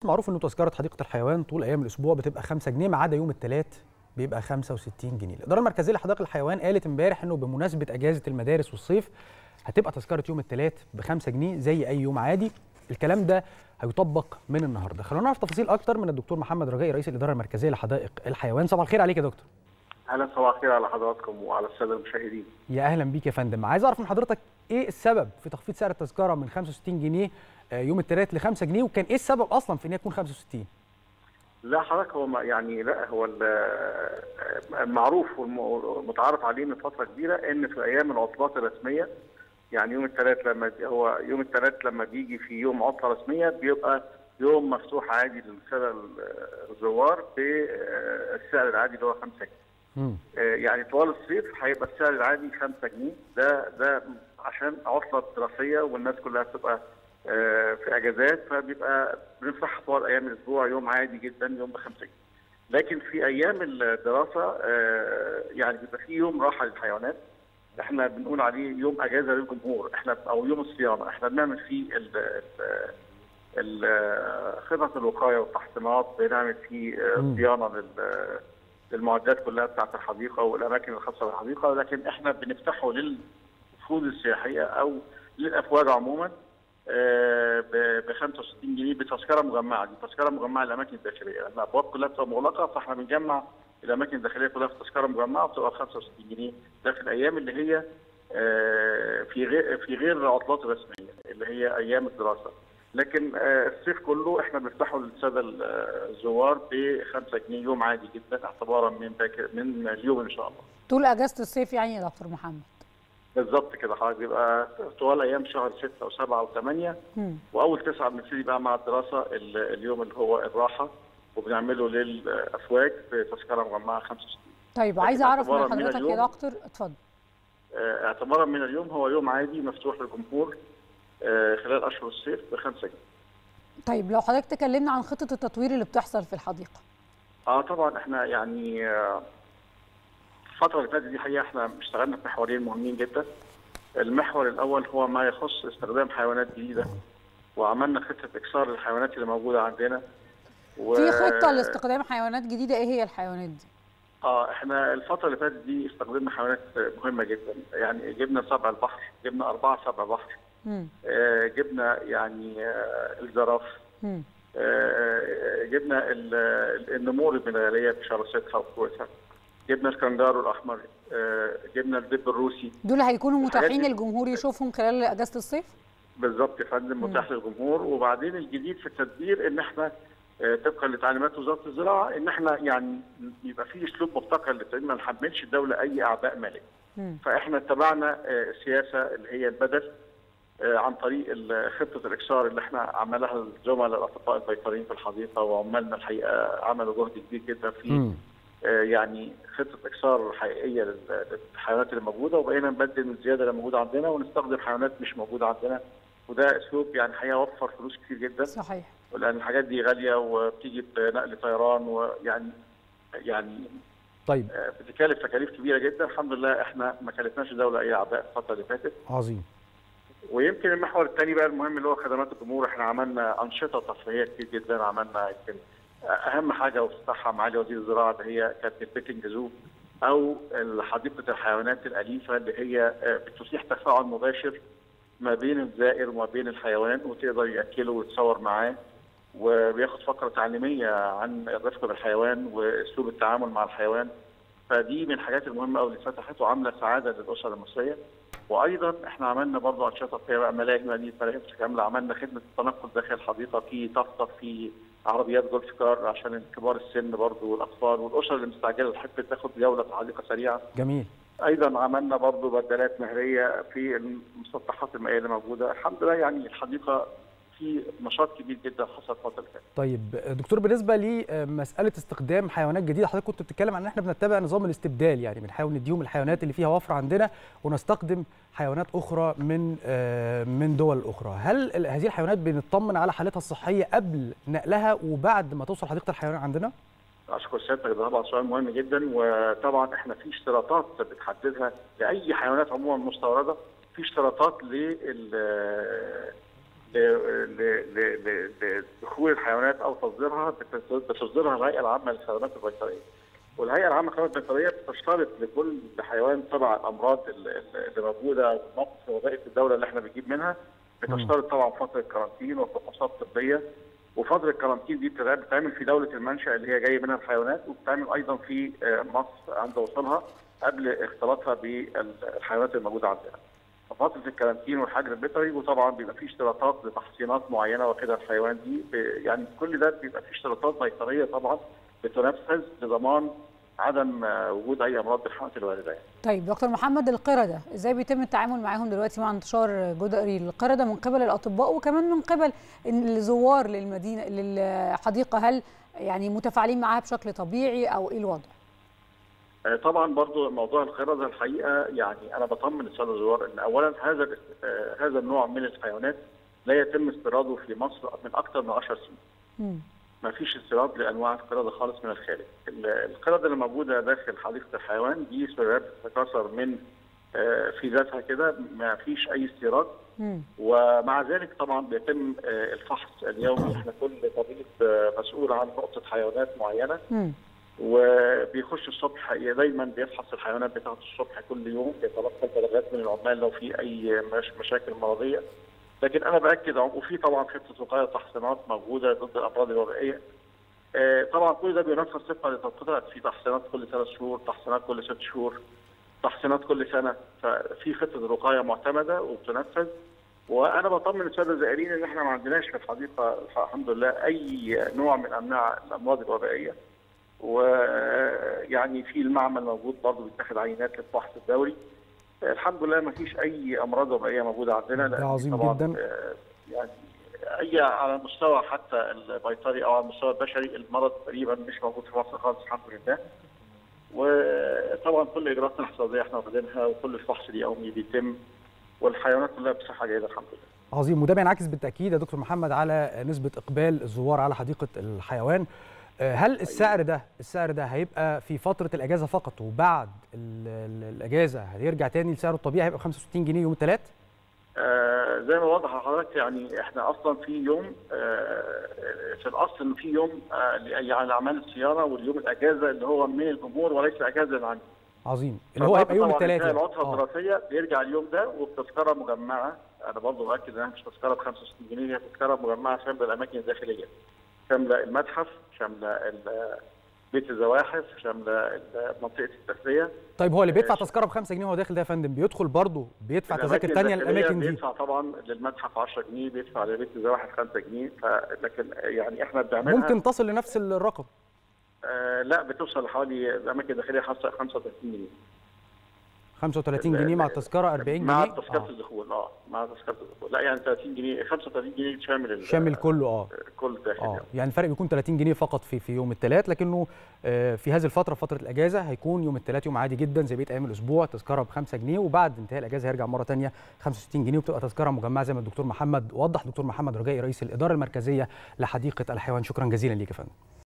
معروف انه تذكره حديقه الحيوان طول ايام الاسبوع بتبقى 5 جنيه ما عدا يوم الثلاث بيبقى 65 جنيه الاداره المركزيه لحدائق الحيوان قالت امبارح انه بمناسبه اجازه المدارس والصيف هتبقى تذكره يوم الثلاث ب 5 جنيه زي اي يوم عادي الكلام ده هيطبق من النهارده خلونا نعرف تفاصيل اكتر من الدكتور محمد رجائي رئيس الاداره المركزيه لحدائق الحيوان صباح الخير عليك يا دكتور اهلا صباح الخير على حضراتكم وعلى الساده المشاهدين يا اهلا بيك يا فندم عايز اعرف من حضرتك ايه السبب في تخفيض سعر التذكره من 65 جنيه يوم الثلاث ل 5 جنيه وكان ايه السبب اصلا في ان هي تكون 65 لا حضرتك هو يعني لا هو المعروف والمتعارف عليه من فتره كبيره ان في ايام العطلات الرسميه يعني يوم الثلاث لما هو يوم الثلاث لما بيجي في يوم عطله رسميه بيبقى يوم مفتوح عادي للساده الزوار بالسعر العادي اللي هو 5 جنيه. يعني طوال الصيف هيبقى السعر العادي 5 جنيه ده ده عشان عطله دراسيه والناس كلها بتبقى في اجازات فبيبقى بنفتح طوال ايام الاسبوع يوم عادي جدا يوم ب 5 جنيه. لكن في ايام الدراسه يعني بيبقى في يوم راحه للحيوانات احنا بنقول عليه يوم اجازه للجمهور احنا او يوم الصيانه احنا بنعمل فيه خطط الوقايه والتحصينات بنعمل فيه صيانه للمعدات كلها بتاعه الحديقه والاماكن الخاصه بالحديقه لكن احنا بنفتحه للوفود السياحيه او للافواج عموما ب 65 جنيه بتذكره مجمعه دي تذكره مجمعه للاماكن الداخليه الابواب كلها بتبقى مغلقه فاحنا بنجمع الاماكن الداخليه كلها في تذكره مجمعه بتبقى ب 65 جنيه ده في الايام اللي هي في غير في غير العطلات الرسميه اللي هي ايام الدراسه لكن الصيف كله احنا بنفتحه للساده الزوار ب 5 جنيه يوم عادي جدا اعتبارا من باكر من اليوم ان شاء الله. طول اجازه الصيف يعني يا دكتور محمد؟ بالظبط كده حضرتك بيبقى طوال ايام شهر 6 و7 و8 واول تسعه بنبتدي بقى مع الدراسه اليوم اللي هو الراحه وبنعمله للافواج بتذكره مجمعه 65 طيب عايزه اعرف من حضرتك يا دكتور اتفضل اعتبارا من اليوم هو يوم عادي مفتوح للجمهور خلال اشهر الصيف ب 5 جنيه طيب لو حضرتك تكلمنا عن خطه التطوير اللي بتحصل في الحديقه اه طبعا احنا يعني الفتره اللي فاتت دي حقيقه احنا اشتغلنا في محورين مهمين جدا المحور الاول هو ما يخص استخدام حيوانات جديده وعملنا خطه اكسار للحيوانات اللي موجوده عندنا و... في خطه لاستخدام حيوانات جديده ايه هي الحيوانات دي؟ اه احنا الفتره اللي فاتت دي استخدمنا حيوانات مهمه جدا يعني جبنا سبع البحر جبنا اربعه سبع بحر آه جبنا يعني آه الزراف آه جبنا النمور البنغاليه بشراستها وقوتها جبنا الكنجارو الاحمر آه جبنا الدب الروسي دول هيكونوا متاحين للجمهور يشوفهم خلال اجازه الصيف؟ بالظبط يا فندم متاح للجمهور وبعدين الجديد في التدبير ان احنا آه طبقا لتعليمات وزاره الزراعه ان احنا يعني يبقى في اسلوب مبتكر لان ما نحملش الدوله اي اعباء ماليه. فاحنا اتبعنا آه سياسه اللي هي البدل عن طريق خطه الاكسار اللي احنا عملها الزملاء الاطباء البيطريين في الحديقه وعمالنا الحقيقه عملوا جهد كبير جدا في يعني خطه اكسار حقيقيه للحيوانات اللي موجوده وبقينا نبدل من الزياده اللي موجوده عندنا ونستخدم حيوانات مش موجوده عندنا وده اسلوب يعني حقيقه وفر فلوس كتير جدا صحيح لان الحاجات دي غاليه وبتيجي بنقل طيران ويعني يعني طيب بتكلف تكاليف كبيره جدا الحمد لله احنا ما كلفناش الدوله اي اعباء الفتره اللي فاتت عظيم ويمكن المحور الثاني بقى المهم اللي هو خدمات الجمهور احنا عملنا انشطه ترفيهيه كتير جدا عملنا يمكن اهم حاجه وافتتحها معالي وزير الزراعه اللي هي كانت البيتنج زو او حديقه الحيوانات الاليفه اللي هي بتتيح تفاعل مباشر ما بين الزائر وما بين الحيوان وتقدر ياكله ويتصور معاه وبياخد فقره تعليميه عن الرفق بالحيوان واسلوب التعامل مع الحيوان فدي من الحاجات المهمه قوي اللي فتحت وعامله سعاده للاسر المصريه وايضا احنا عملنا برضه انشطه فيها بقى ملاهي مدينه ملاهي كامله عملنا خدمه التنقل داخل الحديقه في طفطف في عربيات جولف كار عشان كبار السن برضه والاطفال والاسر اللي مستعجله تحب تاخد جوله في الحديقه سريعه. جميل. ايضا عملنا برضه بدلات نهريه في المسطحات المائيه اللي موجوده، الحمد لله يعني الحديقه في نشاط كبير جدا حصل الفتره اللي فاتت. طيب دكتور بالنسبه لمساله استخدام حيوانات جديده حضرتك كنت بتتكلم عن ان احنا بنتبع نظام الاستبدال يعني بنحاول نديهم الحيوانات اللي فيها وفره عندنا ونستخدم حيوانات اخرى من من دول اخرى، هل هذه الحيوانات بنطمن على حالتها الصحيه قبل نقلها وبعد ما توصل حديقه الحيوان عندنا؟ اشكر سيادتك ده طبعا سؤال مهم جدا وطبعا احنا في اشتراطات بتحددها لاي حيوانات عموما مستورده في اشتراطات لل ل- ل- ل- لدخول الحيوانات او تصديرها بتص- بتصدرها الهيئه العامه للخدمات البيطريه. والهيئه العامه للخدمات البيطريه بتشترط لكل حيوان تبع الامراض ال- ال- اللي موجوده او نقص وظائف الدوله اللي احنا بنجيب منها بتشترط طبعا فتره كارانتين وفحوصات طبيه وفتره الكارانتين دي بتتع- بتتعمل في دوله المنشا اللي هي جايه منها الحيوانات وبتتعمل ايضا في آه، مصر عند وصولها قبل اختلاطها بالحيوانات الموجوده عندنا. فتره الكارانتين والحجر البيطري وطبعا بيبقى في اشتراطات لتحصينات معينه واخدها الحيوان دي ب- يعني كل ده بيبقى في اشتراطات بيطريه طبعا بتنفذ لضمان عدم آه، وجود اي امراض بالحيوانات الوارده يعني. طيب دكتور محمد القردة ازاي بيتم التعامل معاهم دلوقتي مع انتشار جدري القردة من قبل الاطباء وكمان من قبل الزوار للمدينة للحديقة هل يعني متفاعلين معاها بشكل طبيعي او ايه الوضع؟ آه، طبعا برضو موضوع القردة الحقيقه يعني انا بطمن الساده الزوار ان اولا هذا آه، هذا النوع من الحيوانات لا يتم استيراده في مصر من اكثر من 10 سنين. مم. ما فيش استيراد لانواع القرده خالص من الخارج. ال- القرده اللي موجوده داخل حديقه الحيوان دي سلالات بتتكاثر من آه، في ذاتها كده ما فيش اي استيراد مم. ومع ذلك طبعا بيتم آه، الفحص اليومي احنا كل طبيب آه، مسؤول عن نقطه حيوانات معينه مم. وبيخش الصبح دايما بيفحص الحيوانات بتاعته الصبح كل يوم بيتلقى البلاغات من العمال لو في اي مش مشاكل مرضيه لكن انا باكد وفي طبعا خطه وقايه تحصينات موجوده ضد الامراض الوبائيه آه، طبعا كل ده بينفذ طبقا لتوقيتات في تحصينات كل ثلاث شهور تحصينات كل ست شهور تحصينات كل سنه ففي خطه وقايه معتمده وبتنفذ وانا بطمن الساده الزائرين ان احنا ما عندناش في الحديقه الحمد لله اي نوع من انواع الامراض الوبائيه ويعني في المعمل موجود برضه بيتاخد عينات للفحص الدوري الحمد لله ما فيش اي امراض وبائيه موجوده عندنا ده لأن عظيم طبعاً، جداً. آه، يعني اي على المستوى حتى البيطري او على المستوى البشري المرض تقريبا مش موجود في مصر خالص الحمد لله وطبعا كل اجراءاتنا الاحترازيه احنا واخدينها وكل الفحص اليومي بيتم والحيوانات كلها بصحه جيده الحمد لله عظيم وده بينعكس بالتاكيد يا دكتور محمد على نسبه اقبال الزوار على حديقه الحيوان آه، هل السعر ده السعر ده هيبقى في فتره الاجازه فقط وبعد ال- ال- الاجازه هيرجع تاني لسعره الطبيعي هيبقى 65 جنيه يوم الثلاث آه زي ما وضح لحضرتك يعني احنا اصلا في يوم آه في الاصل ان في يوم آه يعني اعمال الصيانه واليوم الاجازه اللي هو من الجمهور وليس اجازه للعمل عظيم اللي هو هيبقى يوم طبعاً الثلاث انتهاء يعني. العطله آه. الدراسيه بيرجع اليوم ده وبتذكره مجمعه انا برضه باكد انها مش تذكره ب 65 جنيه هي تذكره مجمعه شامله الاماكن الداخليه شامله المتحف شامله ال- بيت الزواحف شامله ال- منطقه التسليه طيب هو اللي بيدفع آه، تذكره ب 5 جنيه وهو داخل ده يا فندم بيدخل برضه بيدفع الأماكن تذاكر ثانيه الداخلية للاماكن دي بيدفع طبعا للمتحف 10 جنيه بيدفع لبيت الزواحف 5 جنيه ف... لكن يعني احنا بنعملها ممكن تصل لنفس الرقم آه لا بتوصل لحوالي الاماكن الداخليه حصل 35 جنيه 35 جنيه مع التذكره 40 جنيه مع تذكره آه. الدخول اه مع تذكره الدخول لا يعني 30 جنيه 35 جنيه شامل ال- شامل كله اه كل داخل اه يعني. يعني الفرق بيكون 30 جنيه فقط في في يوم الثلاث لكنه آه، في هذه الفتره فتره الاجازه هيكون يوم الثلاث يوم عادي جدا زي بقيه ايام الاسبوع تذكره ب 5 جنيه وبعد انتهاء الاجازه هيرجع مره ثانيه 65 جنيه وبتبقى تذكره مجمعه زي ما الدكتور محمد وضح دكتور محمد رجائي رئيس الاداره المركزيه لحديقه الحيوان شكرا جزيلا ليك يا فندم